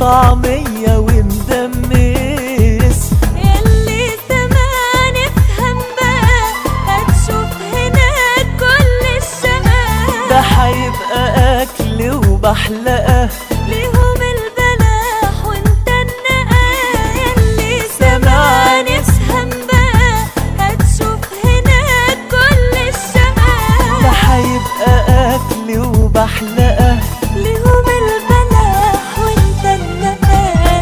طعمية ومدمس يلي زمان افهم بقى هتشوف هناك كل الشقاء ده هيبقى أكل وبحلقة ليهم البلاح وانت النقاء يلي زمان افهم بقى هتشوف هناك كل ده الشقاء هيبقى أكل وبحلقة ليهم البلاح وانت النقاء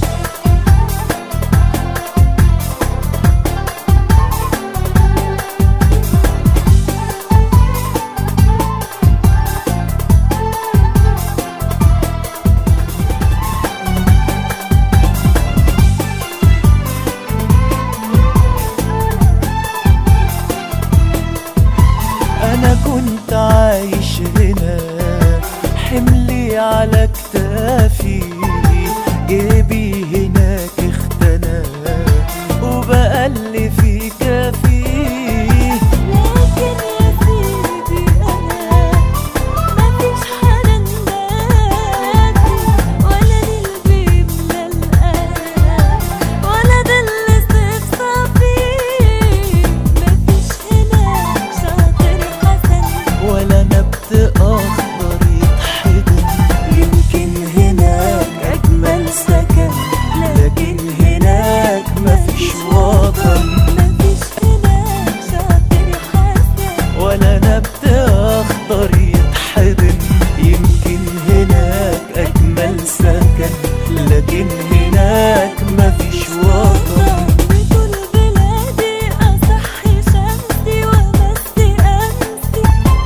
أنا كنت عايش هنا حملي على كتافي جيبي هناك اختنى وبقى اللي في كافي لكن يا سيدي أنا مفيش حنان دافي ولا للبي بلا القلب ولا ده اللي صيف صافي مفيش هناك شاطر حسن ولا نبت أخضر يتحضن يمكن هناك أجمل سكن لكن هناك مفيش وطن مفيش هناك شاطر حسن ولا نبت أخضر يتحضن يمكن هناك أجمل سكن لكن هناك مفيش وطن بطول بلادي أصحي شمسي وأمسي أمسي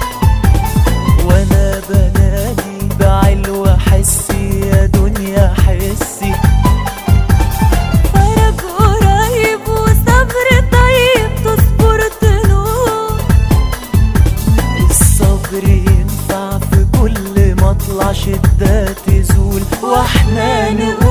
وأنا بنادي بعلو حسي يا دنيا حسي فرج قريب وصبر طيب تصبر تنوم الصبر ينفع في كل مطلع شدة تزول واحنا نقول